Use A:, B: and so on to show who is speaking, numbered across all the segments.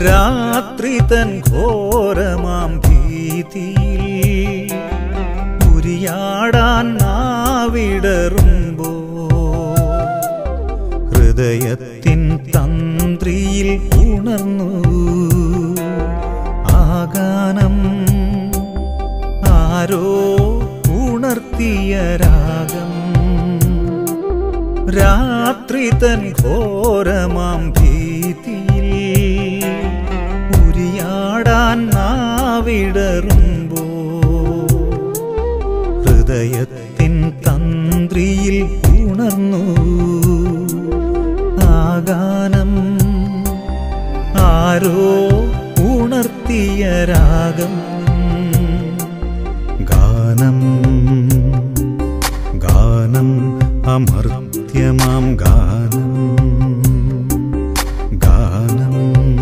A: രാത്രി തൻ ഘോരമാം ഭീതിയിൽ ഉരിയാടാൻ നാവിടറുമ്പോ ഹൃദയത്തിൻ തന്ത്രിയിൽ ഉണർന്നു ആഗാനം ആരോ ഉണർത്തിയ രാഗം രാത്രി തൻ ഘോരമാം ഭീതിയിൽ ഉരിയാടാൻ നാവിടറുമ്പോ ഹൃദയത്തിൻ തന്ത്രിയിൽ ഉണർന്നു ആഗാനം ആരോ ഉണർത്തിയ രാഗം ഗാനം ഗാനം അമർത്യമാം ഗാനം ഗാനം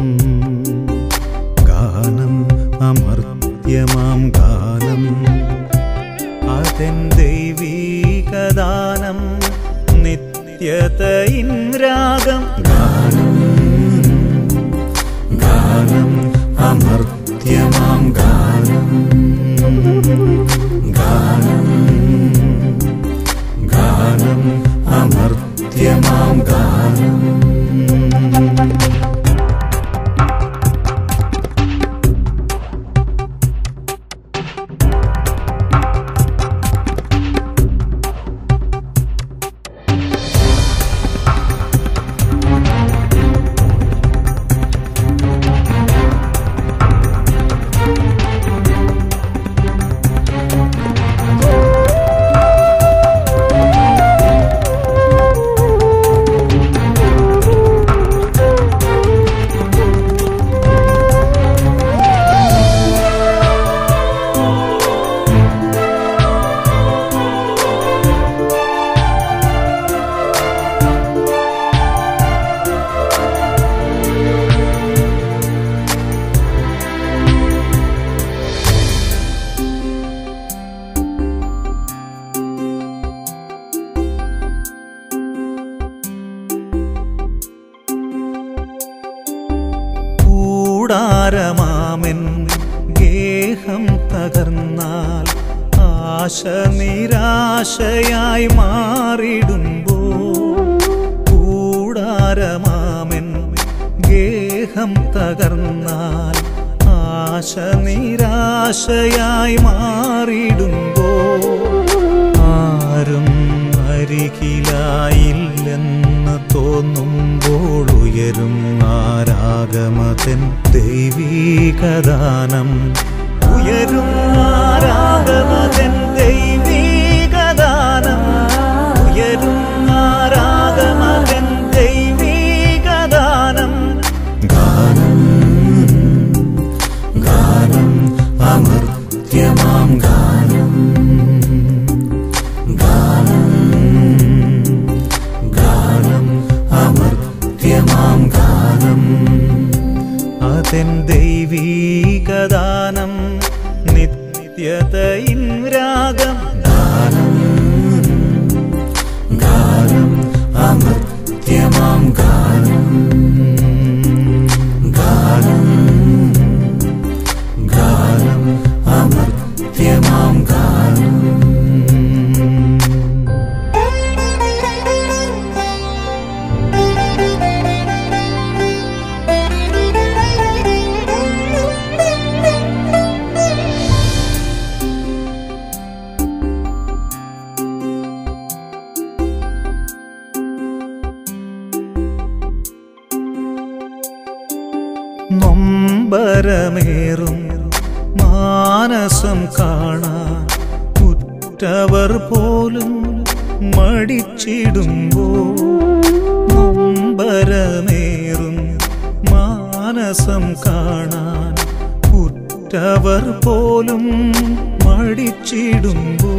A: ഗാനം അമർത്യമാം ഗാനം അതെൻ ദൈവീകദാനം നിത്യതയിൻ രാഗം ഗാനം ഗാനം അമർത്യമാം ഗാനം ഗാനം ഗാനം അമർത്യമാം ഗാനം കൂടാരമാമെൻ ഗേഹം തകർന്നാൽ ആശ നിരാശയായി മാറിടുമ്പോ കൂടാരമാമെൻ ഗേഹം തകർന്നാൽ ആശ നിരാശയായി മാറിടുമ്പോ ആരും അരികിലായില്ലെന്ന് തോന്നുമ്പോൾ ഉയരും ആരാഗമതൻ ദൈവീകദാനം ഉയരും ആരാഗമതൻ ദൈവീകദാനം ഉയരും ആരാഗമതൻ ദൈവീകദാനം ഗാനം ഗാനം അമർത്യമാം ഗാനം ഗാനം ഗാനം അമർത്യമാം ഗാനം അതെൻ ദൈവീകദാനം നിത്യതയിൻ രാഗം ഗാനം ഗാനം അമർത്യമാം ഗാനം ഗാനം ഗാനം അമർത്യമാം ഗാനം നൊമ്പരമേറും മാനസം കാണാൻ ഉറ്റവർ പോലും മടിച്ചിടുമ്പോ നൊമ്പരമേറും മാനസം കാണാൻ ഉറ്റവർ പോലും മടിച്ചിടുമ്പോ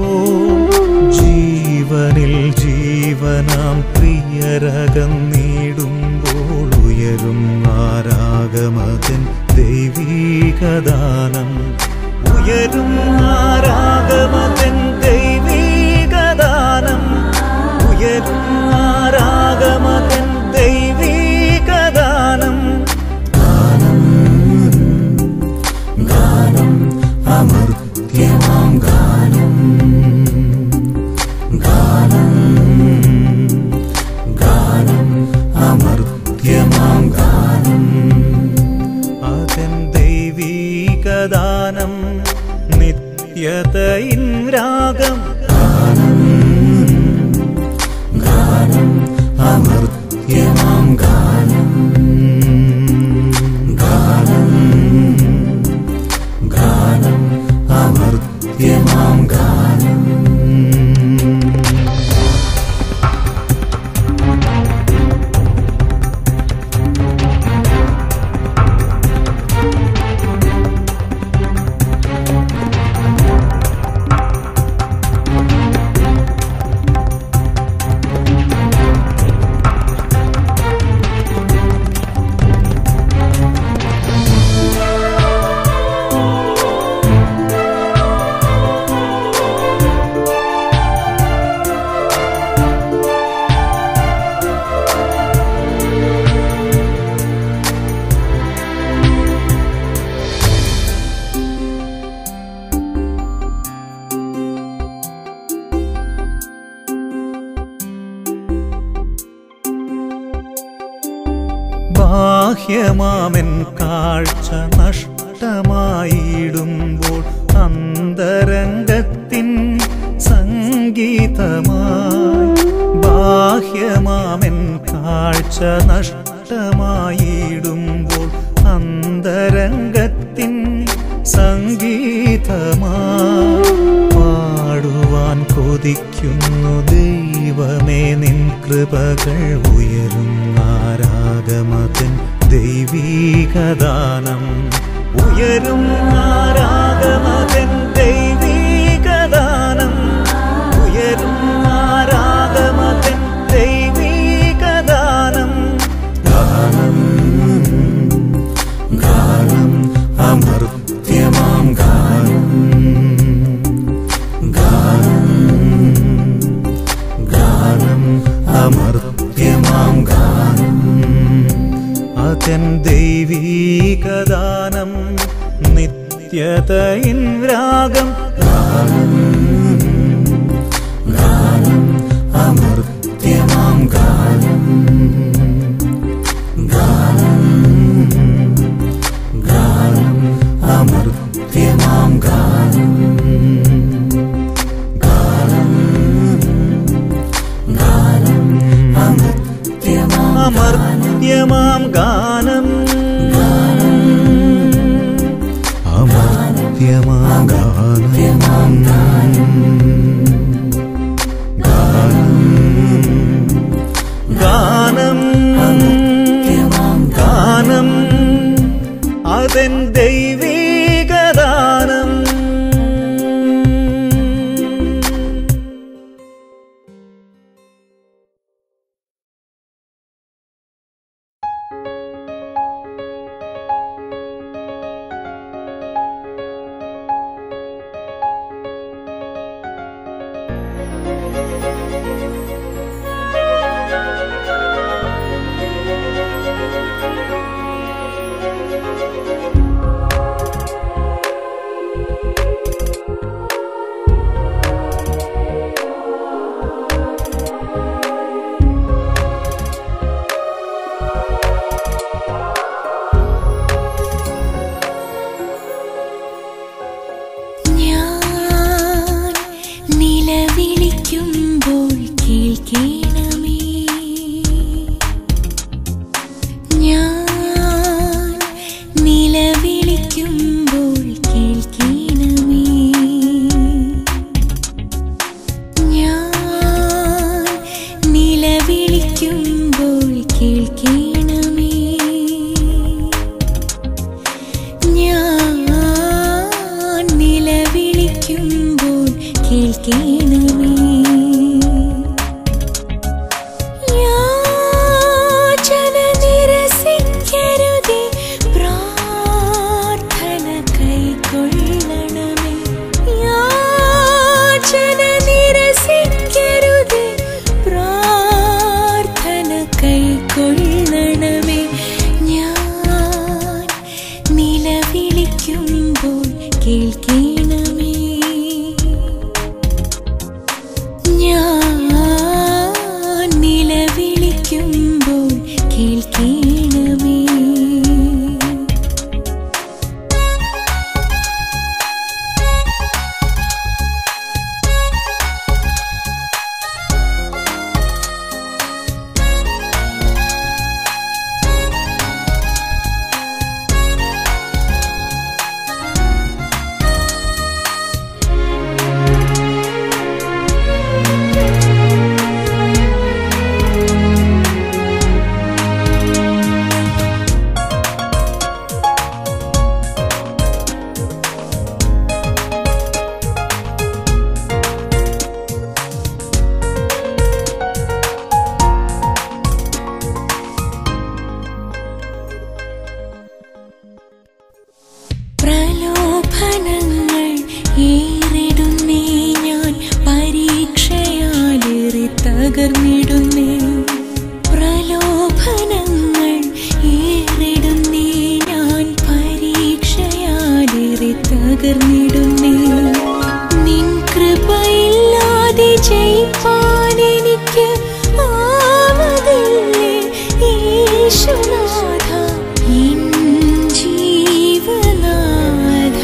A: ജീവനിൽ ജീവനാം പ്രിയരകന്നീടുമ്പോൾ ഉയരും ആരാഗമതൻ ദൈവീകദാനം ഉയരും ആരാഗമതൻ ദൈവീകദാനം ഉയരും ആരാഗമതൻ ദൈവീകദാനം ഗാനം നിത്യതയിൻ രാഗം അമർത്യമാം ഗാനം ഗാനം ഗാനം അമർത്യമാം ഗാനം ബാഹ്യമാമൻ കാഴ്ച നഷ്ടമായിടുമ്പോൾ അന്തരംഗത്തിൻ സംഗീതമായി ബാഹ്യമാമൻ കാഴ്ച നഷ്ടമായിടുമ്പോൾ അന്തരംഗത്തിൻ സംഗീതമായി പാടുവാൻ കൊതിക്കുന്നു ദൈവമേ നിൻ കൃപകൾ ഉയരും ആരാഗമതൻ ദൈവീകദാനം ഉയരും ആരാഗമതൻ ദൈവീകദാനം ഉയരും ആരാഗമതൻ ദൈവീകദാനം ഗാനം ഗാനം അമർത്യമാം ഗാനം ഗാനം ഗാനം അമർത്യമാം ഗാനം അതൻ ദൈവീകദാനം നിത്യതയിൻ രാഗം ഗാനം ഗാനം അമർത്യമാം ഗാനം ഗാനം ഗാനം അമർത്യമാം ഗാനം ഗാനം ഗാനം അമർത്യമാം അമർത്യമാം ഗാനം അമർത്യമാം ഗാനം ഗാനം ഗാനം അതൻ ദൈവീകദാനം
B: ഞാൻ നിലവിളിക്കുമ്പോൾ കേൾക്കണമേ ഞാൻ നിലവിളിക്കുമ്പോൾ കേൾക്കണമേ ഞാൻ നിലവിളിക്കുമ്പോൾ കേൾക്കണമേ ഞാൻ നിലവിളിക്കുമ്പോൾ കേൾക്കണമേ യാചന നിരസിക്കരുതേ പ്രാർത്ഥന കൈക്കൊള്ളണമേ യാചന നിരസിക്കരുതേ പ്രാർത്ഥന കൈക്കൊള്ളണമേ ഞാൻ നിലവിളിക്കുമ്പോൾ കേൾക്കണമേ ഏറിടുന്നേ ഞാൻ പരീക്ഷയാലേറി തകർന്നിടുന്നേ പ്രലോഭനങ്ങൾ ഏറിടുന്നേ ഞാൻ പരീക്ഷയാലേറി തകർന്നിടുന്നേ നിൻ കൃപയില്ലാതെ ജയിപ്പാൻ എനിക്ക് ആവതില്ലേ യേശുനാഥ എൻ ജീവനാഥ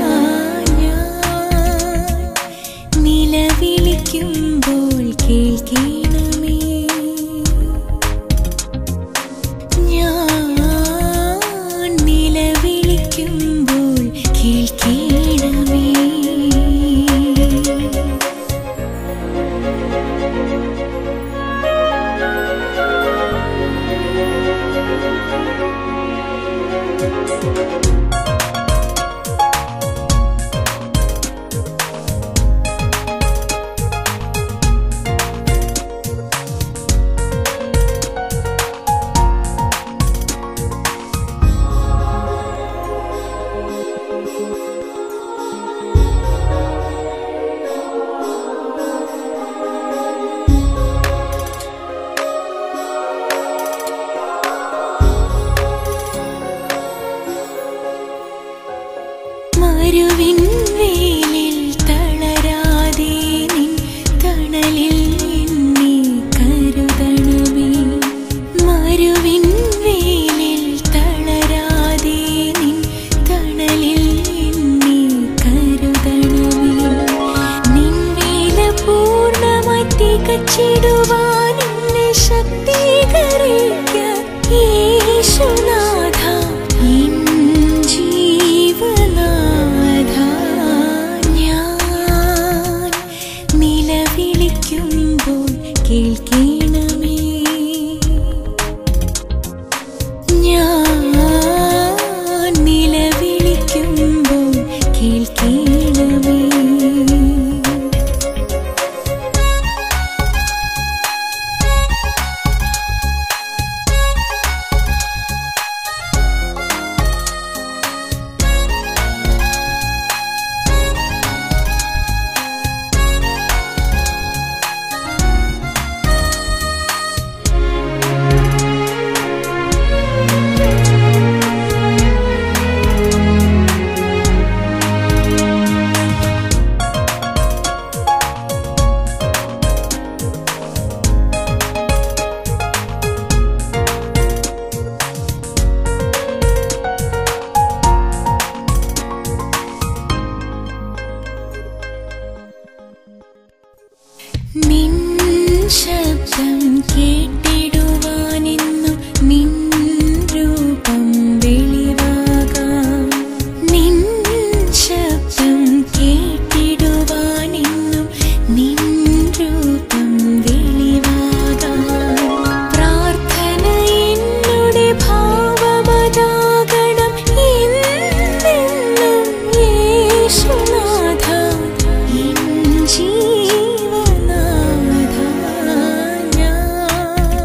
B: ഞാൻ നിലവിളിക്കുമ്പോൾ കേൾക്കണമേ ഞാൻ നിലവിളിക്കുമ്പോൾ കേൾക്കണമേ മരുവിൻ വേലിൽ തളരാതെ നിൻ തണലിൽ എന്നെ കരുതണമേ മരുവിൻ വേലിൽ തളരാതെ നിൻ തണലിൽ എന്നെ കരുതണമേ നിൻ വേല പൂർണ്ണമായി തികച്ചിടുവാൻ എന്നെ ശക്തീകരിക്ക യേശുനാഥ എൻ ജീവനാഥ ഞാൻ നിലവിളിക്കുമ്പോൾ കേൾക്കണമേ ഞാൻ നിലവിളിക്കുമ്പോൾ കേൾക്കണമേ നിൻ ശബ്ദം കേട്ടിടുവാനെന്നും നിൻ രൂപം വെളിവാകാം നിൻ ശബ്ദം കേട്ടിടുവാനെന്നും നിൻ രൂപം വെളിവാകാം പ്രാർത്ഥന എന്നുടെ ഭാവമതാകണം എന്നെന്നും യേശുനാഥ എൻ ജീവനാഥ ഞാൻ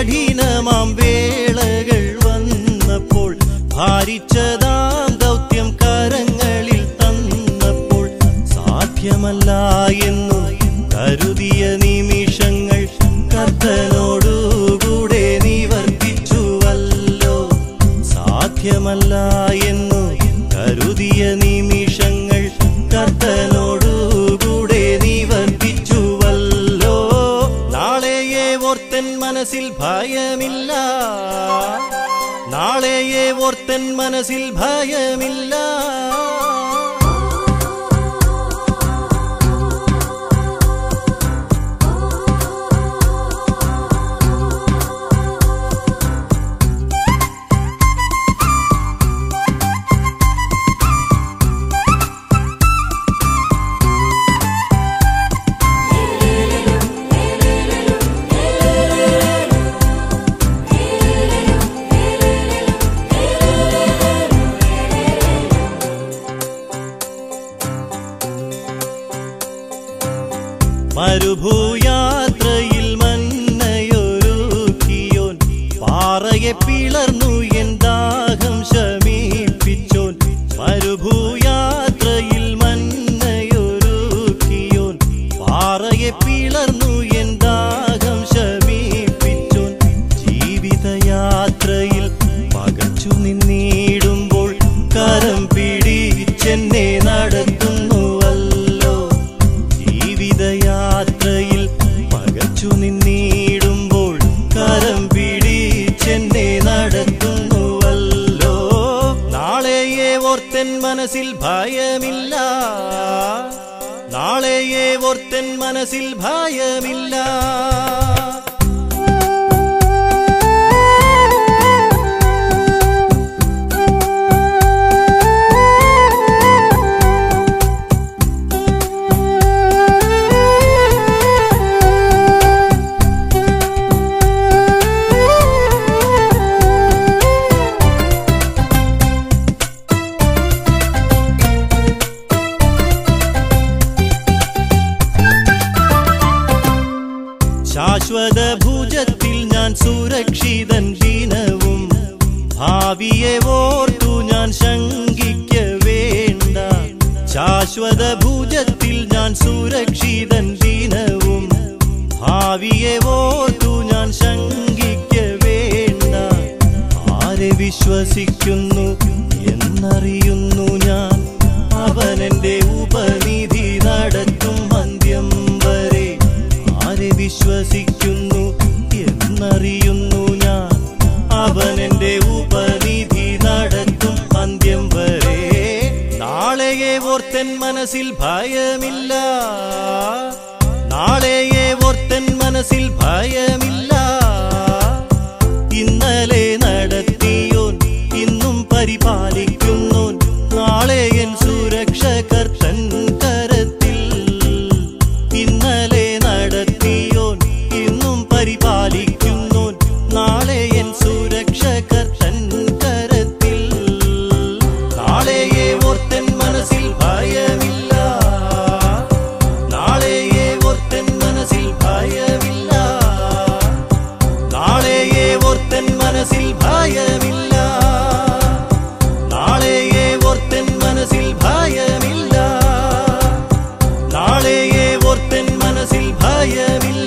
C: കഠിനമാം വേളകൾ വന്നപ്പോൾ ഭാരിച്ചതാം ദൗത്യം കരങ്ങളിൽ തന്നപ്പോൾ സാധ്യമല്ല എന്നു കരുതിയ നിമിഷങ്ങൾ കർത്തനോടുകൂടെ നിവർത്തിച്ചുവല്ലോ സാധ്യമല്ല എന്നു കരുതിയ നിമിഷങ്ങൾ കർത്തനോടുകൂടെ നിവർത്തിച്ചുവല്ലോ നാളെയെ ഓർത്തൻ മനസ്സിൽ ഭയമില്ല നാളെയെ ഓർത്തൻ മനസ്സിൽ ഭയമില്ല മരുഭൂയാത്രയിൽ മന്നയൊരുക്കിയോൻ പാറയെ പിളർന്നു എൻ ദാഹം ശമീപ്പിച്ചോൻ മരുഭൂയാത്രയിൽ മന്നയൊരുക്കിയോൻ പാറയെ പിളർന്നു എൻ ദാഹം ശമീപ്പിച്ചോൻ ജീവിതയാത്രയിൽ പകച്ചു നിന്നിടുമ്പോൾ കരം പിടിച്ചെന്നെ നടത്തുന്നുവല്ലോ ജീവിതയാത്രയിൽ പകച്ചു നിന്നിടുമ്പോൾ കരം പിടിച്ചെന്നെ നടത്തുന്നുവല്ലോ നാളെയെ ഓർത്തൻ മനസ്സിൽ ഭയമില്ല നാളെയെ ഓർത്തൻ മനസ്സിൽ ഭയമില്ല ശാശ്വത ഭുജത്തിൽ ഞാൻ സുരക്ഷിതൻ ദിനവും ഭാവിയെ ഓർത്തു ഞാൻ ശങ്കിക്ക വേണ്ട ശാശ്വത ഭുജത്തിൽ ഞാൻ സുരക്ഷിതൻ ദിനവും ഭാവിയെ ഓർത്തു ഞാൻ ശങ്കിക്ക വേണ്ട ആരെ വിശ്വസിക്കുന്നു എന്നറിയുന്നു ഞാൻ അവനെന്റെ ഉപനിധി നടത്തും അന്ത്യം വരെ ആരെ വിശ്വസിക്കുന്നു എന്നറിയുന്നു ഞാൻ അവനെന്റെ ഉപനിധി നടത്തും അന്ത്യം വരെ നാളെയെ ഓർത്തൻ മനസ്സിൽ ഭയമില്ല നാളെയെ ഓർത്തൻ മനസ്സിൽ ഭയമില്ല ഇന്നലെ നടത്തിയോൻ ഇന്നും പരിപാലിക്കുന്നോൻ നാളെ എൻ സുരക്ഷകർത്തൻ കരത്തിൽ ഇന്നലെ നടത്തിയോൻ ഇന്നും പരിപാലിക്കുന്നോൻ നാളെ എൻ സുരക്ഷകർത്തൻ കരത്തിൽ നാളെയെ ഓർത്തൻ മനസ്സിൽ ഭയമില്ല നാളെയെ ഓർത്തൻ മനസ്സിൽ ഭയമില്ല നാളെയെ ഓർത്തൻ മനസ്സിൽ ഭയമില്ല നാളെയെ ഓർത്തൻ മനസ്സിൽ ഭയമില്ല നാളെയെ ഓർത്തൻ മനസ്സിൽ ഭയമില്ല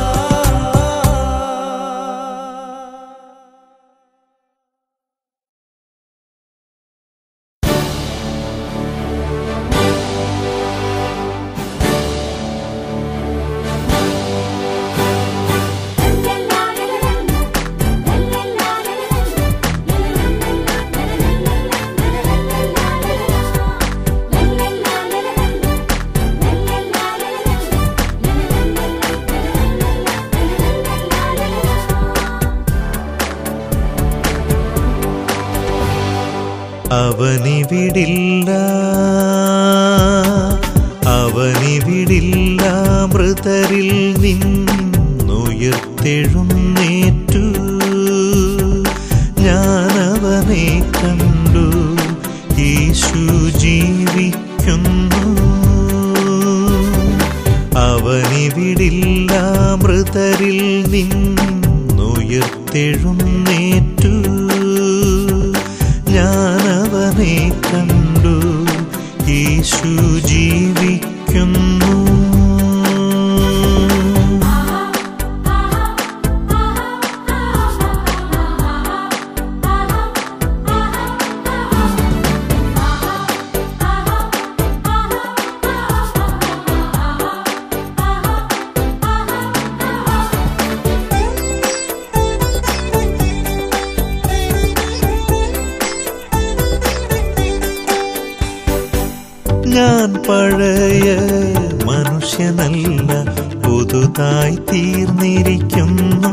A: അവനിവിടില്ല അവനിവിടില്ല മൃതരിൽ നിന്നുയർത്തെഴുന്നേറ്റു ഞാനവനെ കണ്ടു യേശു ജീവിക്കുന്നു അവനിവിടില്ല മൃതരിൽ നിന്നുയർത്തെഴുന്നേറ്റു ഉയർത്തെഴുന്നേറ്റു ഞാനവനെ കണ്ടു യേശു ജീവിക്കുന്നു ഞാൻ പഴയ മനുഷ്യനല്ല പുതുതായി തീർന്നിരിക്കുന്നു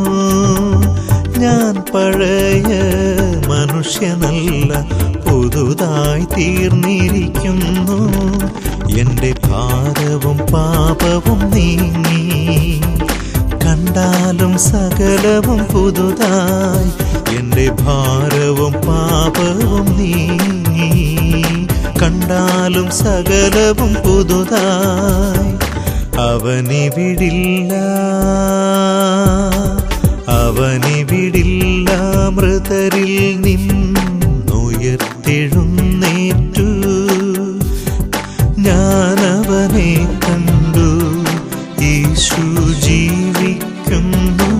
A: ഞാൻ പഴയ മനുഷ്യനല്ല പുതുതായി തീർന്നിരിക്കുന്നു എൻ്റെ ഭാരവും പാപവും നീങ്ങി കണ്ടാലും സകലവും പുതുതായി എൻ്റെ ഭാരവും പാപവും നീങ്ങി കണ്ടാലും സകലവും പുതുതായി അവനിവിടില്ല അവനിവിടില്ല മൃതരിൽ നിന്നുയർത്തെഴുന്നേറ്റു ഞാനവനെ കണ്ടു യേശു ജീവിക്കുന്നു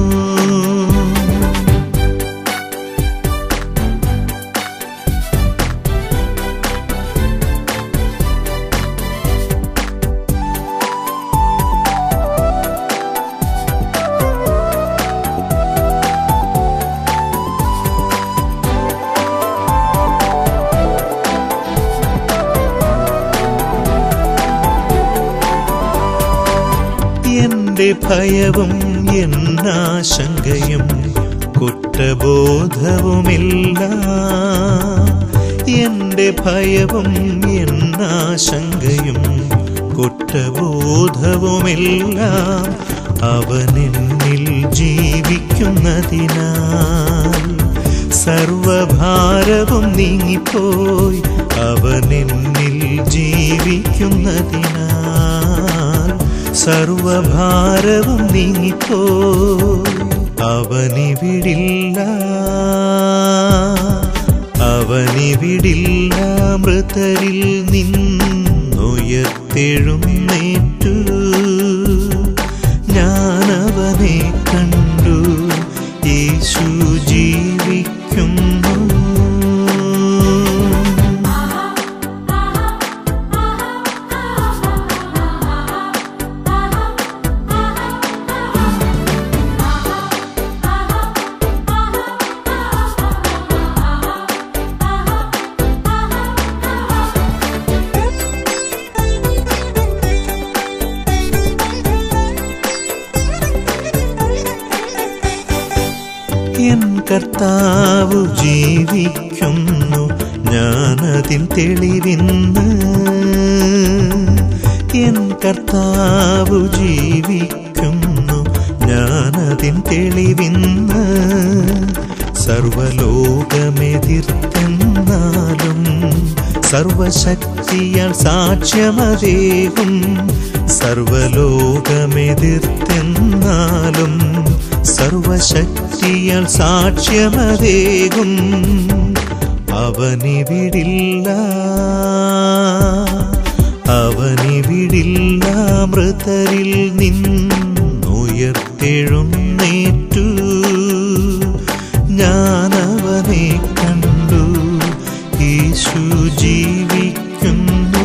A: എന്റെ ഭയവും എന്നാശങ്കയും കുറ്റബോധവുമില്ല എന്റെ ഭയവും എന്നാശങ്കയും കുറ്റബോധവുമെല്ലാം അവനെന്നിൽ ജീവിക്കുന്നതിനാൽ സർവഭാരവും നീങ്ങിപ്പോയി അവനെന്നിൽ ജീവിക്കുന്നതിനാൽ സർവഭാരവും നീങ്ങിപ്പോയി അവനിവിടില്ല അവനിവിടില്ല മൃതരിൽ നിന്നുയർത്തെഴുന്നേറ്റു ഞാനവനെ കണ്ടു യേശു ജീവിക്കുന്നു എൻ കർത്താവ് ജീവിക്കുന്നു ഞാനതിൻ തെളിവിന്ന് എൻ കർത്താവ് ജീവിക്കുന്നു ഞാനതിൻ തെളിവിന്ന് സർവലോകമെതിർത്തെന്നാലും സർവശക്തിയാൽ സാക്ഷ്യമതേകും സർവലോകമെതിർത്തെന്നാലും സർവശക്തിയാൽ സാക്ഷ്യമതേകും അവനിവിടില്ല അവനിവിടില്ല മൃതരിൽ നിന്നുയർത്തെഴുന്നേറ്റു ഞാനവനെ കണ്ടു യേശു ജീവിക്കുന്നു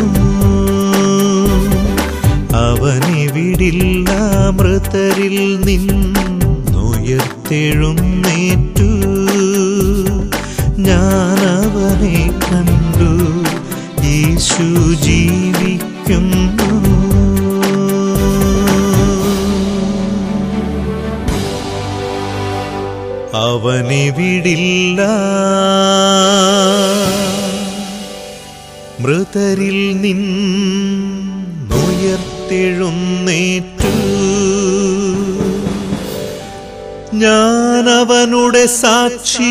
A: അവനിവിടില്ല മൃതരിൽ നിന്നുയർത്തെഴുന്നേറ്റു ഞാനവനെ കണ്ടു യേശു ജീവിക്കുന്നു അവനിവിടില്ല മൃതരിൽ നിന്നുയർത്തെഴുന്നേറ്റു ഞാനവനുടെ സാക്ഷി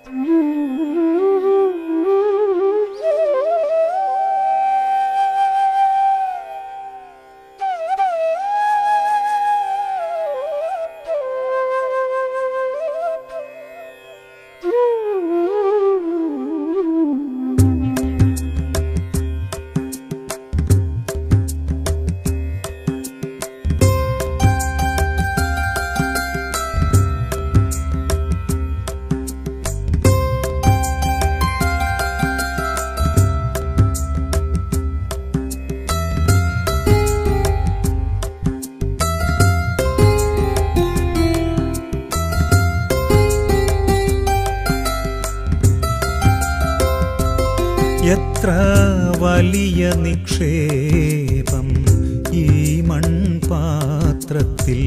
A: എത്ര വലിയ നിക്ഷേപം ഈ മൺപാത്രത്തിൽ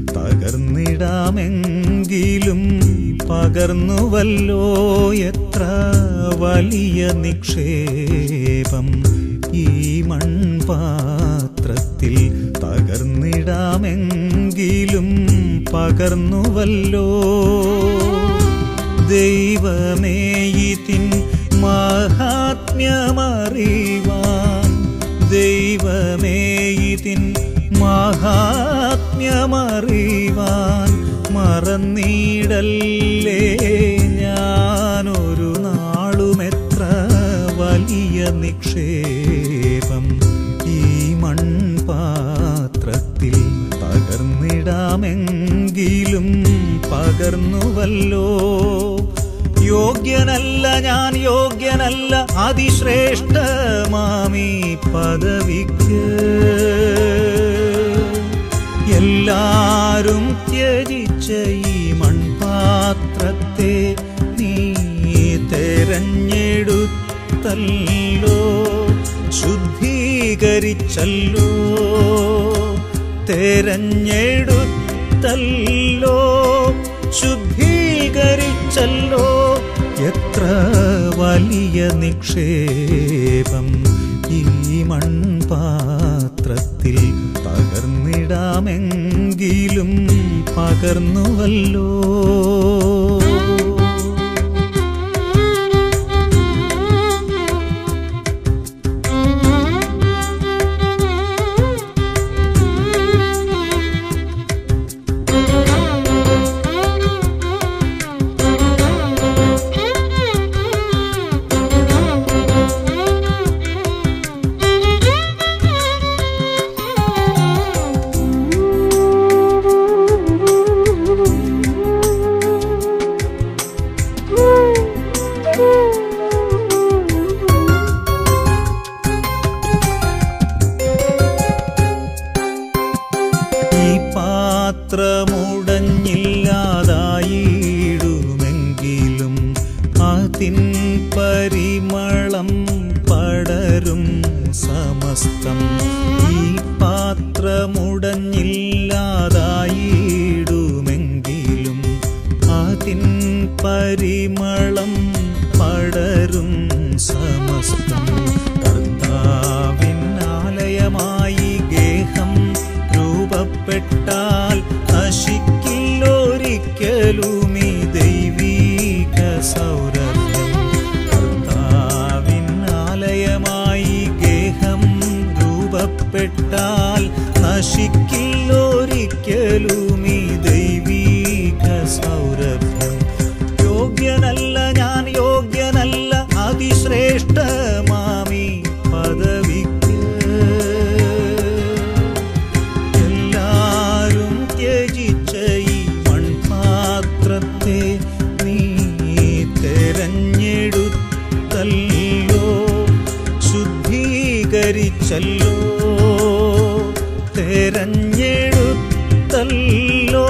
A: പകർന്നിടാമെങ്കിലും പകർന്നുവല്ലോ എത്ര വലിയ നിക്ഷേപം ഈ മൺപാത്രത്തിൽ പകർന്നിടാമെങ്കിലും പകർന്നുവല്ലോ ദൈവമേ ഇതിൻ മഹാത്മ്യമറിവാൻ ദൈവമേ ഇതിൻ മഹാത്മ്യമറിവാൻ മറന്നീടല്ലേ ഞാനൊരു നാളുമെത്ര വലിയ നിക്ഷേപം ഈ മൺപാത്രത്തിൽ പകർന്നിടാമെങ്കിലും പകർന്നുവല്ലോ യോഗ്യനല്ല ഞാൻ യോഗ്യനല്ല അതിശ്രേഷ്ഠമാമി പദവിക്ക് എല്ലാരും ത്യജിച്ച ഈ മൺപാത്രത്തെ നീ തെരഞ്ഞെടുത്തല്ലോ ശുദ്ധീകരിച്ചല്ലോ തെരഞ്ഞെടുത്തല്ലോ ശുദ്ധീകരിച്ചല്ലോ എത്ര വലിയ നിക്ഷേപം ഈ മൺപാത്രത്തിൽ പകർന്നിടാമെങ്കിലും പകർന്നുവല്ലോ ഈ പാത്രമുടഞ്ഞില്ലാതായിടുമെങ്കിലും അതിൻ പരിമളം പടരും സമസ്തം ഈ പാത്രമുടഞ്ഞില്ലാതായിടുമെങ്കിലും അതിൻ പരിമളം പടരും സമസ്തം കർത്താവിൻ ആലയമായി ഗേഹം രൂപപ്പെട്ടാൽ നശിക്കില്ലൊരിക്കലും ഈ ദൈവീക സൗരഭ്യം കർത്താവിൻ ആലയമായി ഗേഹം രൂപപ്പെട്ടാൽ നശിക്കില്ലൊരിക്കലും ഈ ദൈവീക സൗരഭ്യം യോഗ്യനല്ല ഞാൻ യോഗ്യനല്ല അതിശ്രേഷ്ഠമാമി പദവിക്ക് എല്ലാരും ത്യജിച്ച ഈ മൺപാത്രത്തെ നീ തെരഞ്ഞെടുത്തല്ലോ ശുദ്ധീകരിച്ചല്ലോ തെരഞ്ഞെടുത്തല്ലോ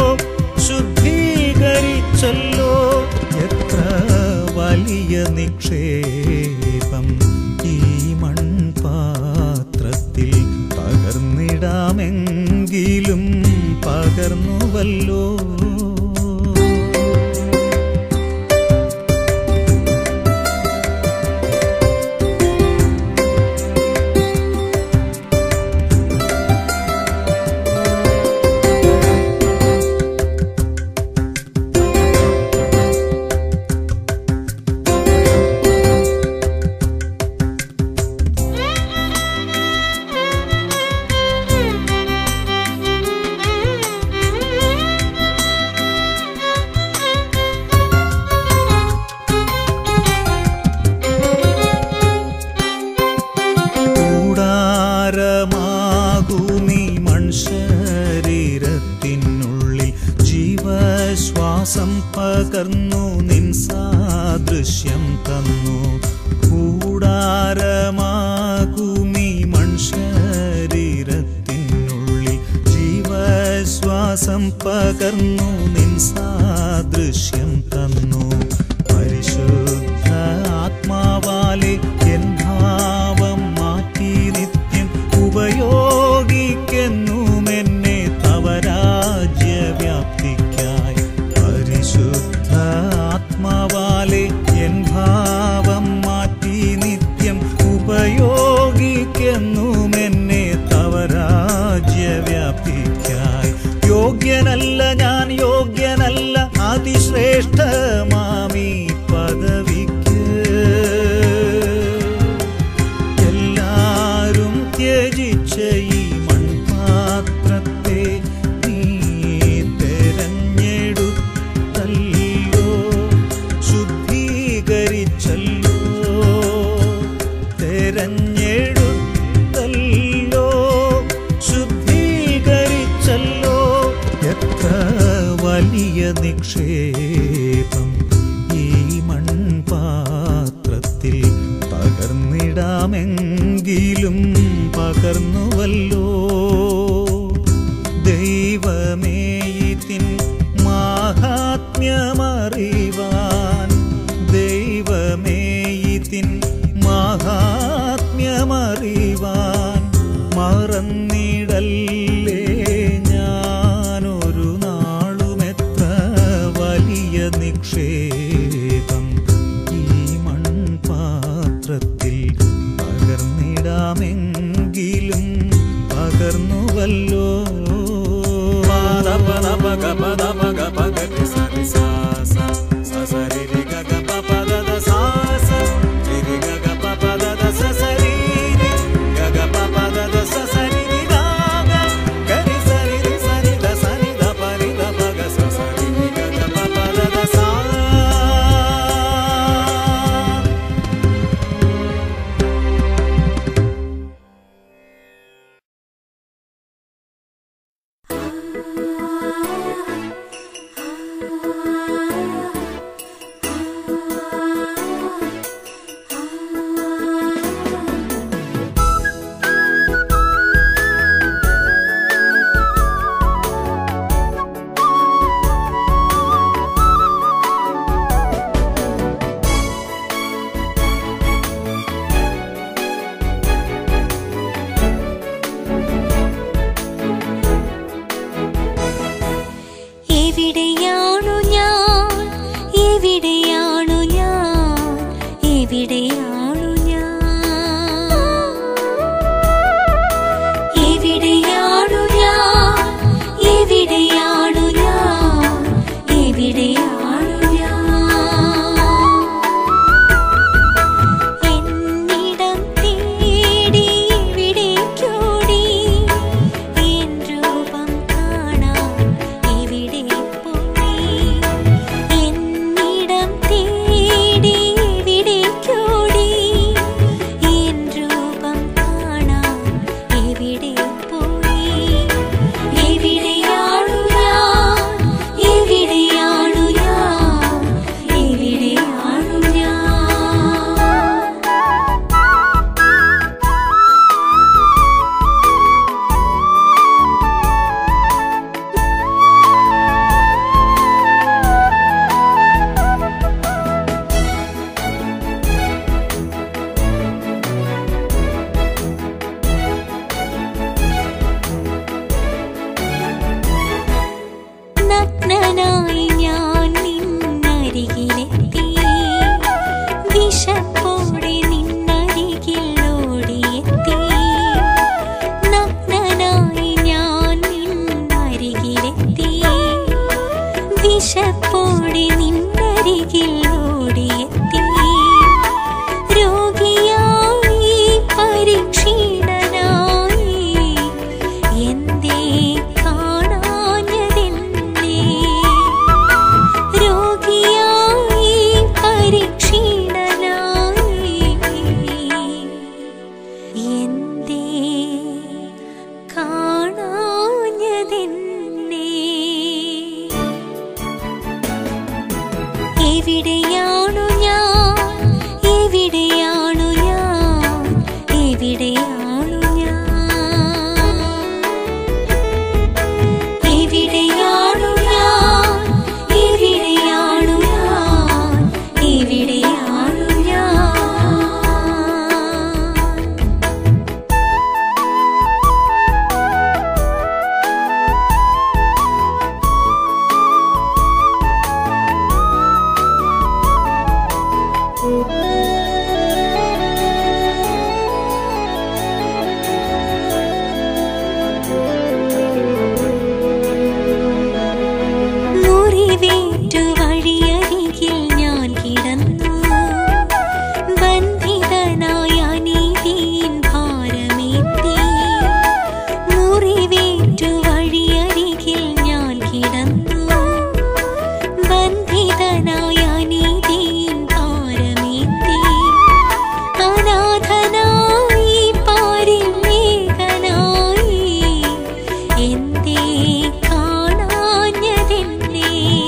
A: ശുദ്ധീകരിച്ചല്ലോ എത്ര വലിയ നിക്ഷേപം ഈ മൺപാത്രത്തിൽ പകർന്നിടാമെങ്കിലും പകർന്നുവല്ലോ ശരീരത്തിനുള്ളിൽ ജീവശ്വാസം പകർന്നു നിൻ സാദൃശ്യം തന്നു കൂടാരമാകുമീ മൺശരീരത്തിനുള്ളിൽ ജീവശ്വാസം പകർന്നു നിൻ സാദൃശ്യം തന്നു പരിശുദ്ധ ആത്മാവാലെ എൻ ഭാവം മാറ്റി നിത്യം ഉപയോഗിക്കെന്നും എന്നെ തവരാജ്യവ്യാപ്തിക്കായി പരിശുദ്ധ ആത്മാവാലെ എൻ ഭാവം മാറ്റി നിത്യം ഉപയോഗിക്കെന്നും എന്നെ തവരാജ്യവ്യാപ്തിക്കായി യോഗ്യനല്ല ഞാൻ യോഗ്യനല്ല അതിശ്രേഷ്ഠമാമി പദവിക്ക് എല്ലാരും ത്യജിച്ച ഈ മൺപാത്രത്തെ നീ തെരഞ്ഞെടുത്തല്ലോ ശുദ്ധീകരിച്ചല്ലോ തെരഞ്ഞെടുത്തല്ലോ ശുദ്ധീകരിച്ചല്ലോ എത്ര വലിയ നിക്ഷേപം ഈ മൺപാത്രത്തിൽ പകർന്നിടാമെങ്കിലും പകർന്നുവല്ലോ ദൈവമേ ഇതിൻ മാഹാത്മ്യമറിവാൻ ദൈവമേ ഇതിൻ മാഹാത്മ്യമറിവാൻ മറന്നിടല്ലേ ഞാനൊരു നാളുമെത്ര വലിയ നിക്ഷേപം ഈ മൺപാത്രത്തിൽ പകർന്നിടാമെങ്കിലും പകർന്നുവല്ലോ
B: ആ എവിടെയാണു ഞാൻ എവിടെയാണു ഞാൻ എവിടെയാണു ഞാൻ എവിടെയാണു ഞാൻ എവിടെയാണു ഞാൻ എവിടെയാണു ഞാൻ മുറിവേറ്റു വഴിയരികിൽ ഞാൻ കിടന്നു ബന്ധിതനായ നീതിയിൻ ഭാരമേറ്റി മുറിവേറ്റു വഴിയരികിൽ ഞാൻ കിടന്നു ബന്ധിതനായ നീതിയിൻ ഭാരമേറ്റി അനാഥനായി പാരിൽ ഏകനായി എന്തേ കാണാഞ്ഞതെന്നെ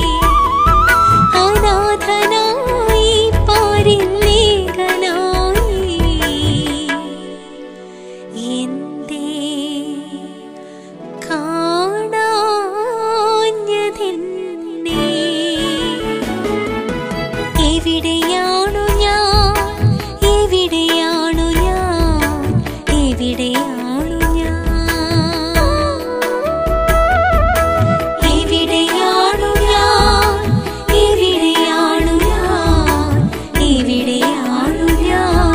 B: അനാഥനായി പാരിൽ ഏകനായി എന്തേ കാണാഞ്ഞതെന്നെ എവിടെയാണു ഞാൻ എവിടെയാണു ഞാൻ എവിടെയാണു ഞാൻ എവിടെയാണു ഞാൻ എവിടെയാണു ഞാൻ എവിടെയാണു ഞാൻ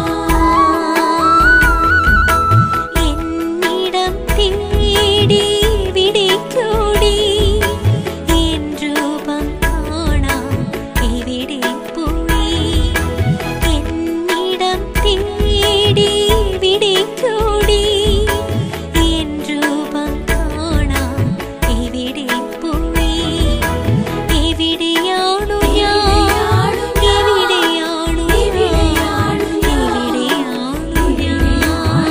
B: എന്നിടം തേടി വിളിക്കൂടി എൻ രൂപം കാണാൻ എവിടെ പോയി എന്നിടം തേടി വിളിക്കൂടി എൻ രൂപം കാണാൻ എവിടെ പോയി എവിടെയാണു ഞാൻ എവിടെയാണു ഞാൻ എവിടെയാണു ഞാൻ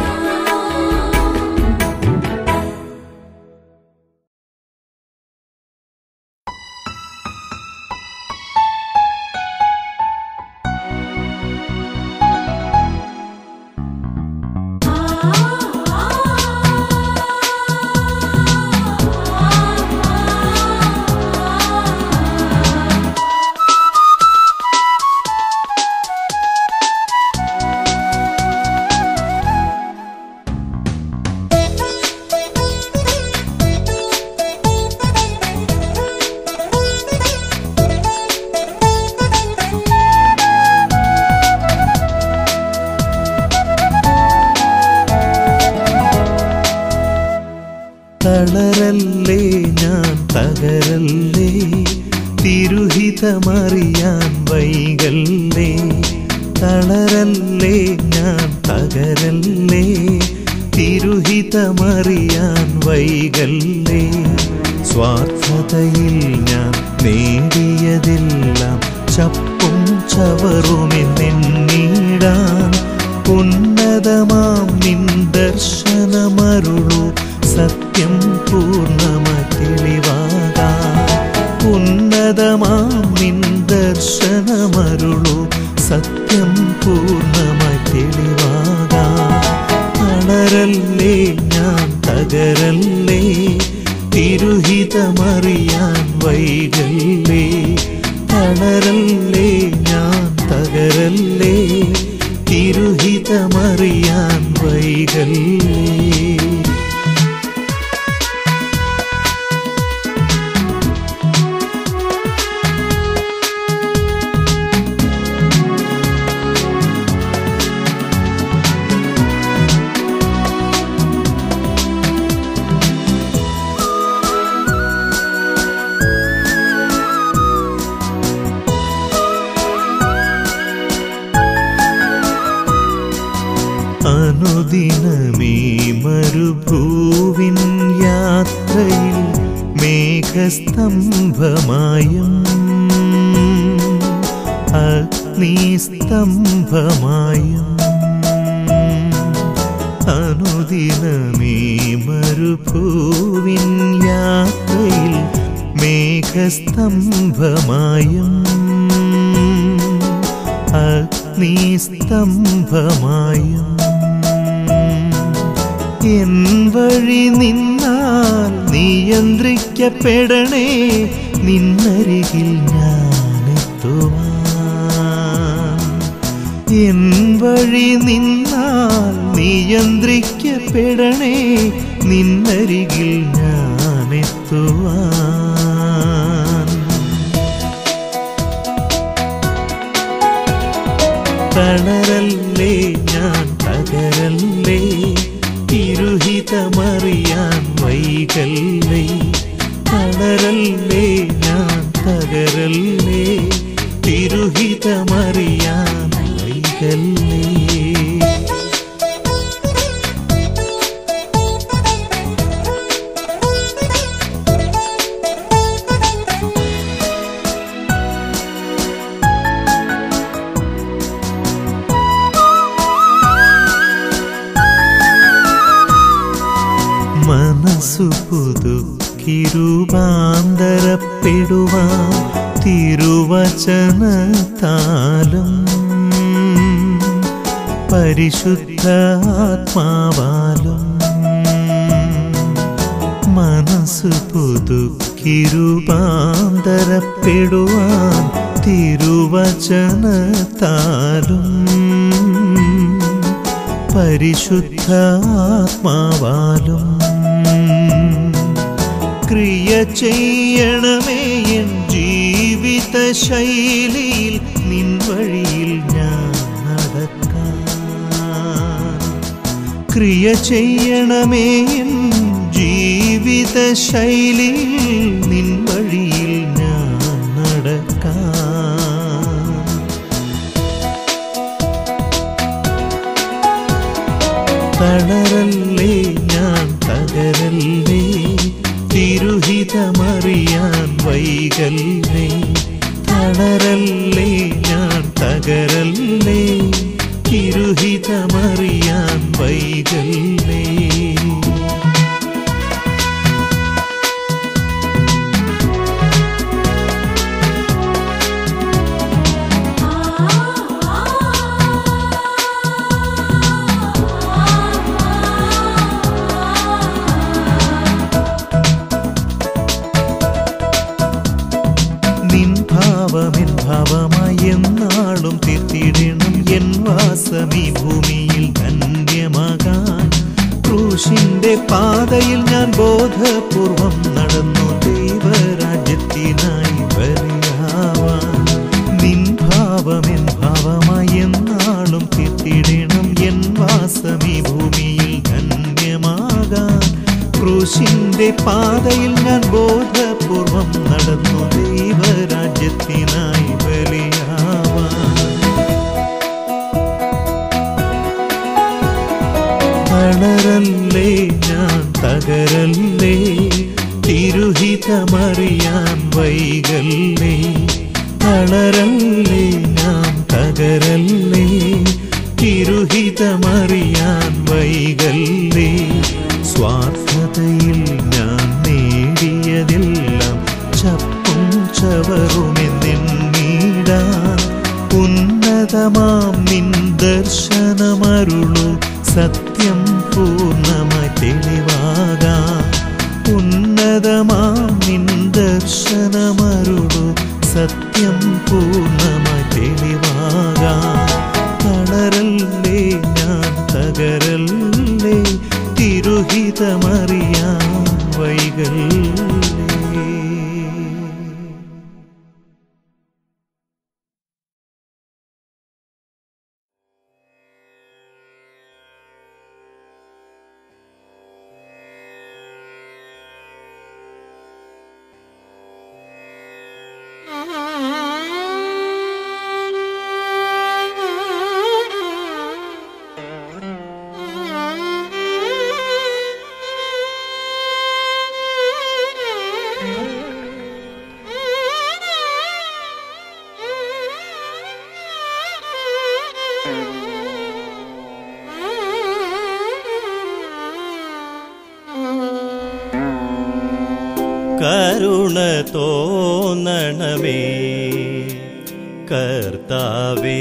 A: തളരല്ലേ ഞാൻ തകരല്ലേ തിരുഹിതമറിയാൻ വൈകല്ലേ തളരല്ലേ ഞാൻ തകരല്ലേ തിരുഹിതമറിയാൻ വൈകല്ലേ സ്വാർത്ഥതയിൽ ഞാൻ നേടിയതെല്ലാം ചപ്പും ചവറുമെന്നിടാൻ ഉന്നതമാം നിൻ ദർശനമരുളു സത്യം പൂർണ്ണമായി തെളിവാകാം ഉന്നതമാം നിൻ ദർശനമരുളു സത്യം പൂർണ്ണമായി തെളിവാകാം തളരല്ലേ ഞാൻ തകരല്ലേ തിരുഹിതമറിയാൻ വൈകല്ലേ തളരല്ലേ ഞാൻ തകരല്ലേ തിരുഹിതമറിയാൻ വൈകല്ലേ അനുദിനമീ മരുഭൂവിൻ യാത്രയിൽ മേഘസ്തംഭമായും അഗ്നിസ്തംഭമായും അനുദിനമീ മരുഭൂവിൻ യാത്രയിൽ മേഘസ്തംഭമായും അഗ്നിസ്തംഭമായും എൻ വഴി നിന്നാൽ നിയന്ത്രിക്കപ്പെടണേ നിന്നരികിൽ ഞാനെത്തുവാൻ എൻ വഴി നിന്നാൽ നിയന്ത്രിക്കപ്പെടണേ നിന്നരികിൽ ഞാനെത്തുവാൻ തളരല്ലേ ഞാൻ തകരല്ലേ തിരുഹിതമറിയാൻ വൈകല്ലേ തളരല്ലേ ഞാൻ തകരല്ലേ തിരുഹിതമറിയാൻ വൈകല്ലേ മനസ്സു പുതുക്കി രൂപാന്തരപ്പെടുവാൻ തിരുവചനത്താലും പരിശുദ്ധ ആത്മാവാലും മനസ്സു പുതുക്കി രൂപാന്തരപ്പെടുവാൻ തിരുവചനത്താലും പരിശുദ്ധാത്മാവാലും ക്രിയ ചെയ്യണമേ എൻ ജീവിത ശൈലിയിൽ നിൻ വഴിയിൽ ഞാൻ നടക്കാൻ ക്രിയ ചെയ്യണമേ എൻ ജീവിത ശൈലിയിൽ നിൻ വഴിയിൽ ഞാൻ നടക്കാൻ തളരല്ലേ ഞാൻ തകരല്ലേ തിരുഹിതമറിയാൻ വൈകല്ലേ തളരല്ലേ ഞാൻ തകരല്ലേ തിരുഹിതമറിയാൻ വൈകല്ലേ നിൻ ഭാവമെൻ ഭാവമായി എന്നാളും തീർത്തിടണം എൻ വാസമീ ഭൂമിയിൽ ധന്യമാകാൻ ക്രൂശിന്റെ പാതയിൽ ഞാൻ ബോധപൂർവം നടന്നു ദൈവരാജ്യത്തിനായി ബലിയാവാൻ നിൻ ഭാവമെൻ ഭാവമായി എന്നാളും തീർത്തിടണം എൻ വാസമീ ഭൂമിയിൽ ധന്യമാകാൻ ക്രൂശിന്റെ പാതയിൽ ഞാൻ ബോധപൂർവം നടന്നു ദൈവരാജ്യത്തിനായി ബലിയാവാൻ തളരല്ലേ ഞാൻ തകരല്ലേ തിരുഹിതമറിയാൻ വൈകല്ലേ തളരല്ലേ ഞാൻ തകരല്ലേ തിരുഹിതമറിയാൻ വൈകല്ലേ സ്വാർത്ഥതയിൽ ഞാൻ നേടിയതെല്ലാം ചപ്പും ചവറുമെന്നെണ്ണീടാൻ ഉന്നതമാം നിൻ ദർശനമരുളു സത്യം പൂർണ്ണമായി തെളിവാകാം ഉന്നതമാം നിൻ ദർശനമരുളു സത്യം പൂർണ്ണമായി തെളിവാകാം തളരല്ലേ ഞാൻ തകരല്ലേ തിരുഹിതമറിയാൻ വൈകല്ലേ
B: Thank you.
A: കരുണ തോന്നണമേ കർത്താവേ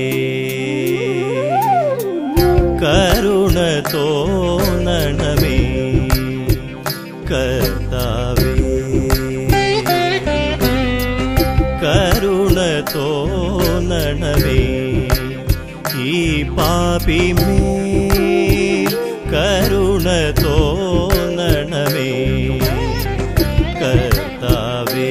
A: കരുണ തോന്നണമേ കർത്താവേ കരുണ തോന്നണമേ ഈ പാപിമേ കരുണ തോന്നണമേ കർത്താവേ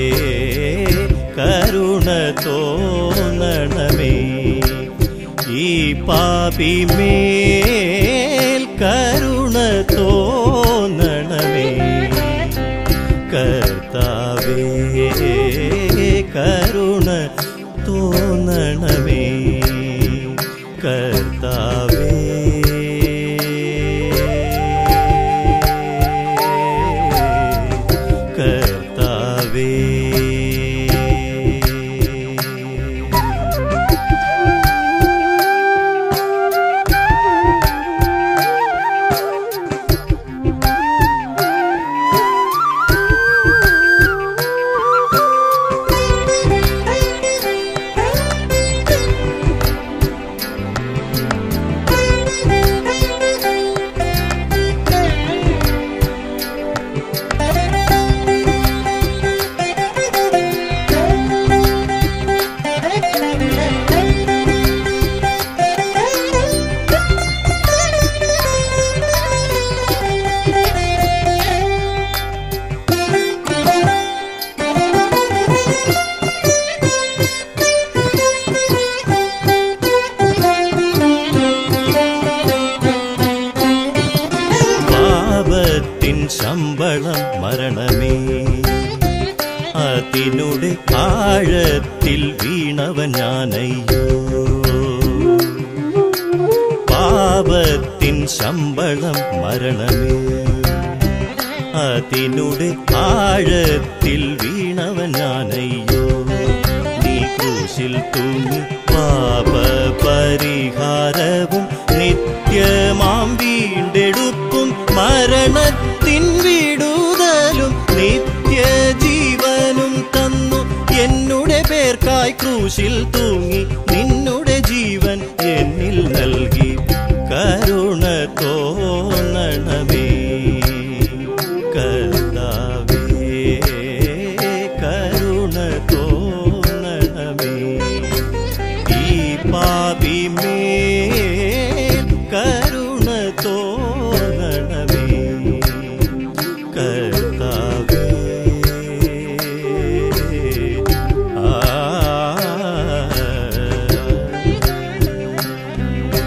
A: കരുണ തോന്നണമേ ഈ പാപിമേൽ കരുണ തോന്നണമേ കർത്താവേ കരുണ തോന്നണമേ കർത്താവേ കർത്താവേ പാപത്തിൻ ശമ്പളം മരണമേ അതിനുടെ ആഴത്തിൽ വീണവൻ ഞാനയ്യോ പാപത്തിൻ ശമ്പളം മരണമേ അതിനുടെ ആഴത്തിൽ വീണവൻ ഞാനയ്യോ നീ ക്രൂശിൽ തൂങ്ങി പാപ പരിഹാരവും നിത്യമാം വീണ്ടെടുപ്പും മരണത്തിൻ വിടുതലും നിത്യജീവനും തന്നു എന്നുടെ പേർക്കായി ക്രൂശിൽ തൂങ്ങി നിന്നുടെ ജീവൻ എന്നിൽ നൽകി കരുണ തോന്നണമേ കർത്താവേ കരുണ തോന്നണമേ ഈ പാപിമേ കരുണ തോന്നണമേ കർത്താവേ ആ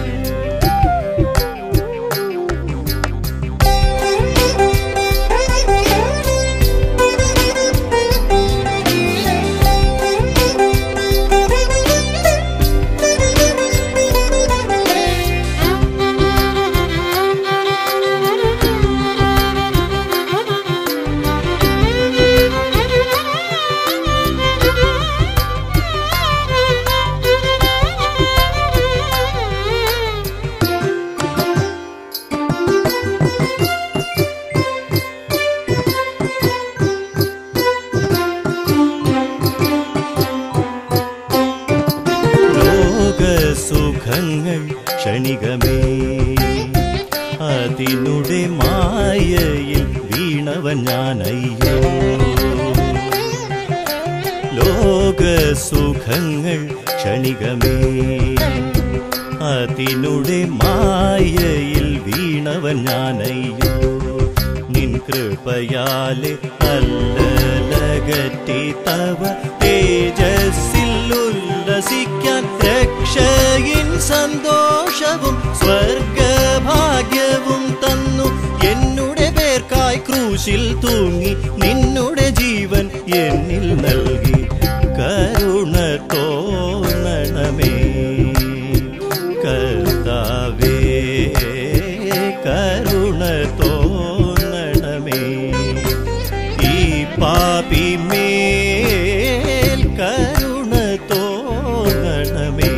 A: ലോകസുഖങ്ങൾ ക്ഷണികമേ അതിനുടെ മായയിൽ വീണവൻ ഞാനയ്യോ ലോകസുഖങ്ങൾ ക്ഷണികമേ അതിനുടെ മായയിൽ വീണവൻ ഞാനയ്യോ നിൻ കൃപയാലെ അല്ലലകറ്റി തവ തേജസ്സിൽ ഉല്ലസിക്കാൻ രക്ഷയിൻ സന്തോഷവും സ്വർഗഭാഗ്യവും തന്നു എന്നുടെ പേർക്കായി ക്രൂശിൽ തൂങ്ങി നിന്നുടെ ജീവൻ എന്നിൽ നൽകി കരുണ തോന്നണമേ കർത്താവേ കരുണ തോന്നണമേ ഈ പാപിമേൽ കരുണ തോന്നണമേ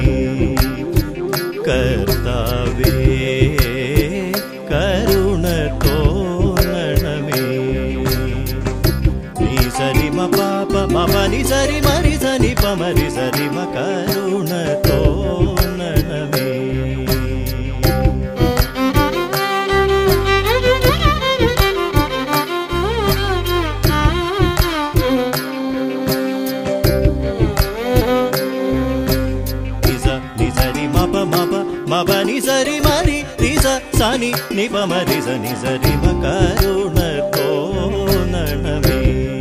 A: കർത്താവേ കരുണ തോന്നണമേ ని సరి మరి సని పమరి సరి మ కరుణతో నడమే నిజ నిజరి మప మప మప నిజరి మరి నిజ సని నిప మరి స నిజరి మ కరుణతో నడమే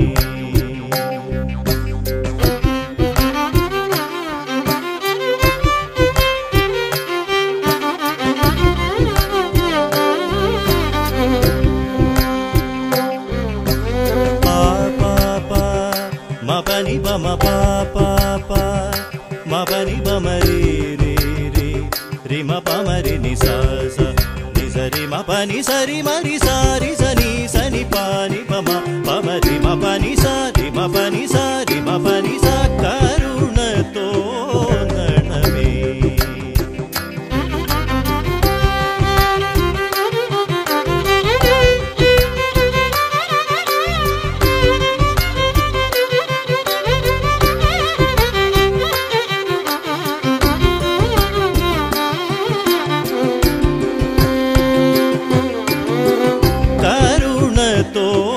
A: పా పా పా మ పని బ మ పా పా పా మ పని బ మ రి రి రి రి మ ప మ రి ని సా స ని స రి మ ప ని స రి మ రి సా రి స ని స ని ప ని ప మ ప మ రి మ ప ని సా రి మ ప ని సా రి మ ప ని సా కరుణతో నడమే కరుణతో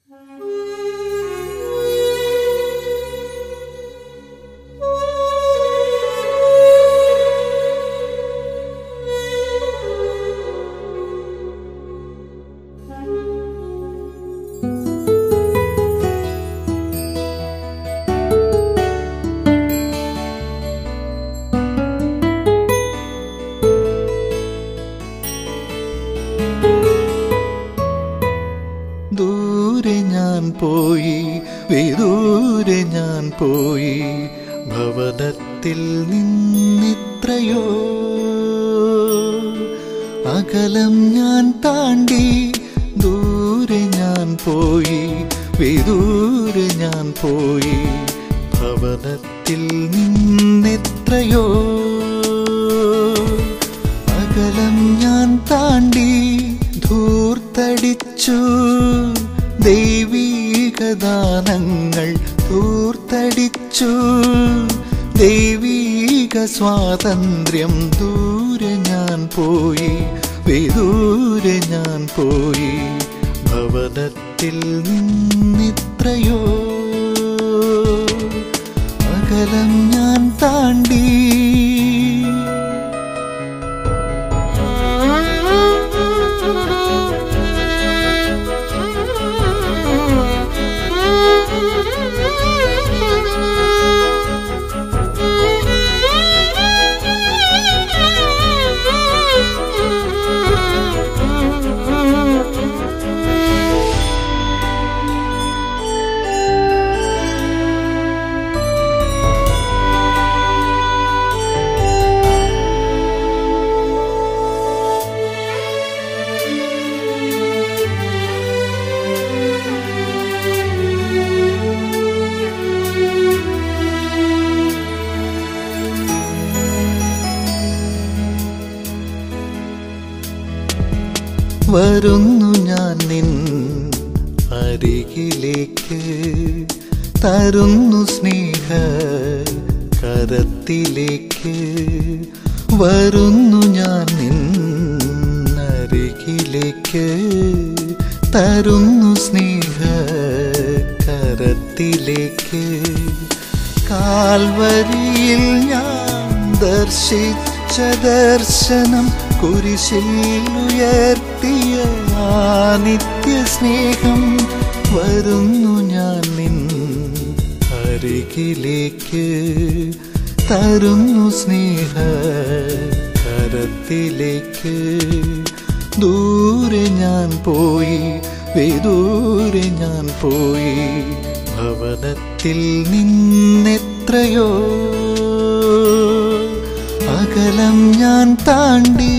D: ദൂരെ ഞാൻ പോയി വിദൂരെ ഞാൻ പോയി ഭവനത്തിൽ നിന്നിത്രയോ അകലം ഞാൻ താണ്ടി ദൂരെ ഞാൻ പോയി വിദൂരെ ഞാൻ പോയി ഭവനത്തിൽ നിന്നെത്രയോ അകലം ഞാൻ താണ്ടി ധൂർത്തടിച്ചു ദൈവീക ദാനങ്ങൾ ധൂർത്തടിച്ചു ദൈവീക സ്വാതന്ത്ര്യം ദൂരെ ഞാൻ പോയി വിദൂരെ ഞാൻ പോയി ഭവനത്തിൽ നിന്നിത്രയോ അകലം ഞാൻ താണ്ടി വരുന്നു ഞാൻ നിൻ അരികിലേക്ക് തരുന്നു സ്നേഹ കരത്തിലേക്ക് വരുന്നു ഞാൻ നിൻ അരികിലേക്ക് തരുന്നു സ്നേഹ കരത്തിലേക്ക് കാൽവരിയിൽ ഞാൻ ദർശിച്ച ദർശനം കുരിശിൽ ഉയർത്തിയ ആ നിത്യ സ്നേഹം വരുന്നു ഞാൻ നിൻ അരികിലേക്ക് തരുന്നു സ്നേഹ കരത്തിലേക്ക് ദൂരെ ഞാൻ പോയി വിദൂരെ ഞാൻ പോയി ഭവനത്തിൽ നിന്നെത്രയോ അകലം ഞാൻ താണ്ടി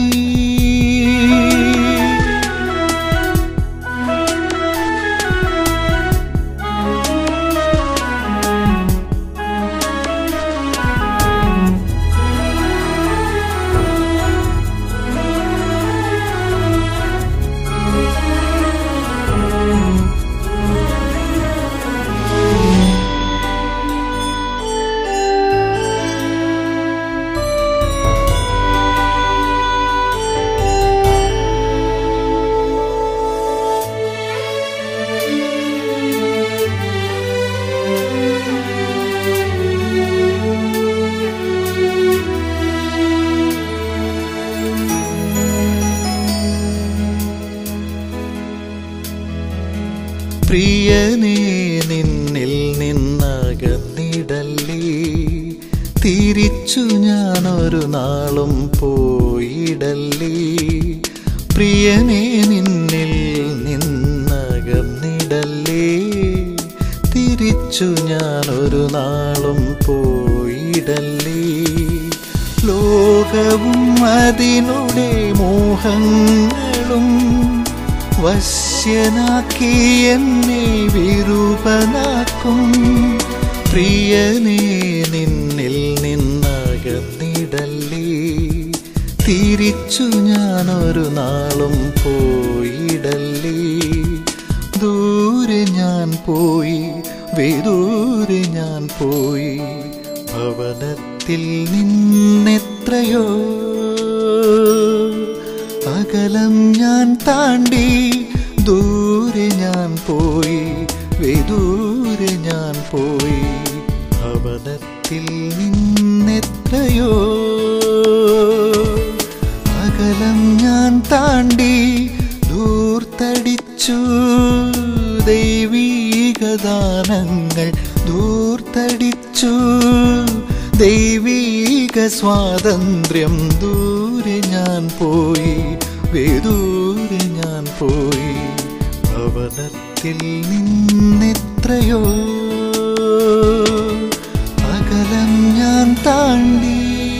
D: പ്രിയനേ നിന്നിൽ നിന്നകന്നിടല്ലേ തിരിച്ചു ഞാനൊരു നാളും പോയിടല്ലേ പ്രിയനേ നിന്നിൽ നിന്നകന്നിടല്ലേ തിരിച്ചു ഞാനൊരു നാളും പോയിടല്ലേ ലോകവും അതിനുടെ മോഹങ്ങളും വശ്യനാക്കി എന്നെ വിരൂപനാക്കും പ്രിയനേ നിന്നിൽ നിന്നകന്നിടല്ലേ തിരിച്ചു ഞാനൊരു നാളും പോയിടല്ലേ ദൂരെ ഞാൻ പോയി വിദൂരെ ഞാൻ പോയി ഭവനത്തിൽ നിന്നെത്രയോ അകലം ഞാൻ താണ്ടി ദൂരെ ഞാൻ പോയി ഭവനത്തിൽ നിന്നെത്രയോ അകലം ഞാൻ താണ്ടി ദൂർത്തടിച്ചു ദൈവീകദാനങ്ങൾ ദൂർത്തടിച്ചു ദൈവീക സ്വാതന്ത്ര്യം ദൂരെ ഞാൻ പോയി വേദൂരെ ഞാൻ പോയി ഭവനത്തിൽ നിന്നെത്രയോ അകലം ഞാൻ താണ്ടി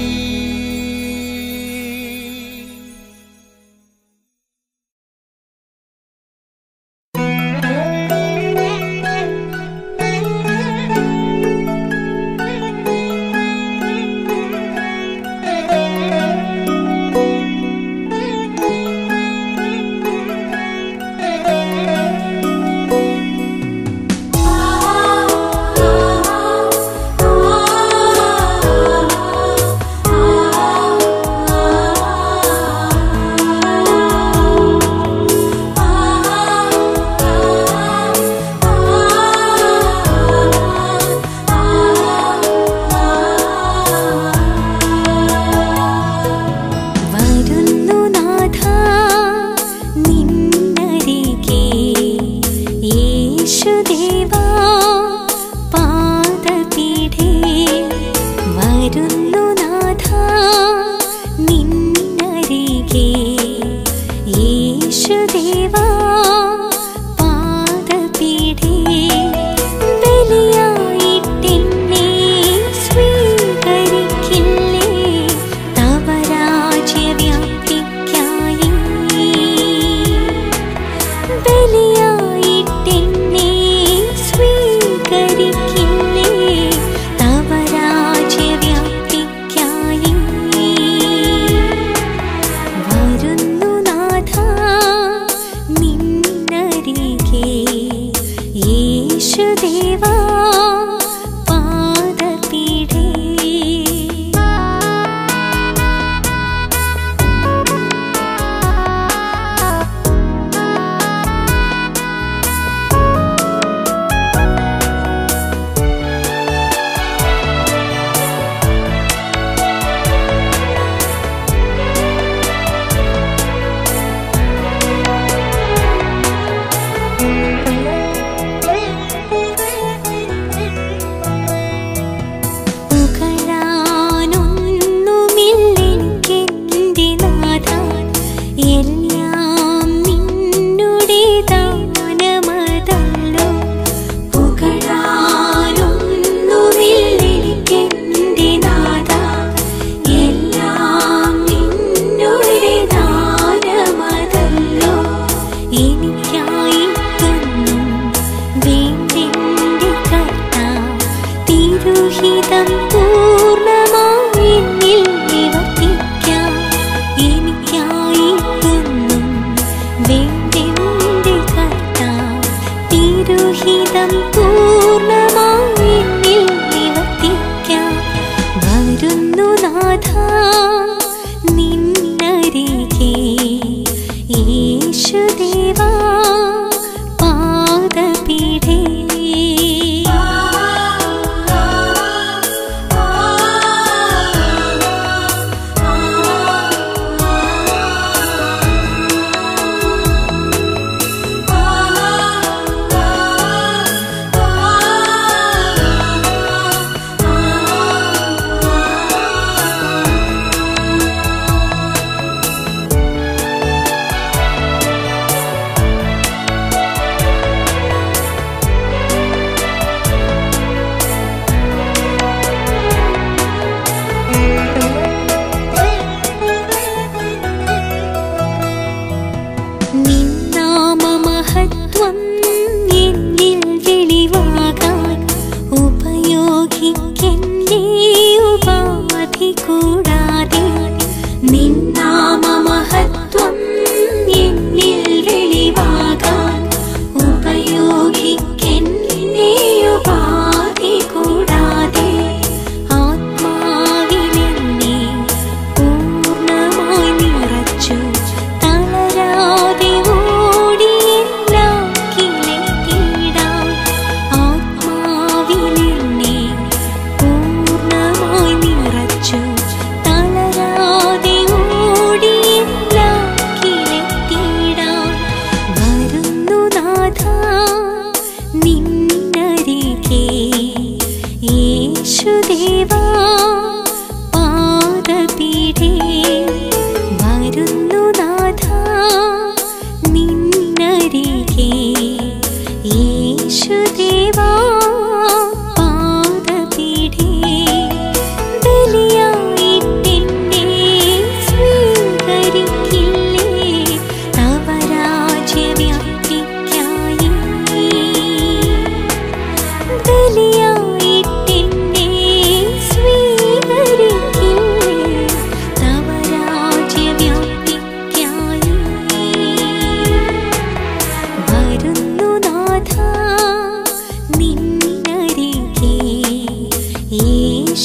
B: വരുന്നു നാഥ നിന്നരികെ യേശുദേവാ പാദപീഠേ വരുന്നു നാഥ നിന്നരികെ യേശുദേവാ പാദപീഠേ ബലിയായിട്ടെന്നെ സ്വീകരിക്കില്ലേ തവ രാജ്യവ്യാപ്തിക്കായി ബലിയായിട്ടെന്നെ സ്വീകരിക്കില്ലേ തവ രാജ്യവ്യാപ്തിക്കായി വരുന്നു നാഥ നിന്നരികെ യേശുദേവാ പാദപീഠേ പുകഴാനൊന്നുമില്ലെനിക്കെന്റെ നാഥ എല്ലാം നിന്നുടെ ദാനമതല്ലോ പുകഴാനൊന്നുമില്ലെനിക്കെന്റെ നാഥ എല്ലാം നിന്നുടെ ദാനമതല്ലോ എനിക്കായിട്ടൊന്നും വേണ്ടെന്റെ കർത്താവ് തിരുഹിതം പൂർണ്ണമായി എന്നിൽ നിവർത്തിക്കാം എനിക്കായിട്ടൊന്നും വേണ്ടെന്റെ കർത്താവ് തിരുഹിതം പൂർണ്ണമായി എന്നിൽ നിവർത്തിക്കാം വരുന്നു നാഥ നിന്നരികെ യേശുദേവാ പാദപീഠേ ആ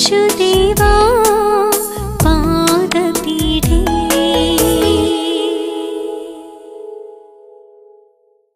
B: യേശുദേവാ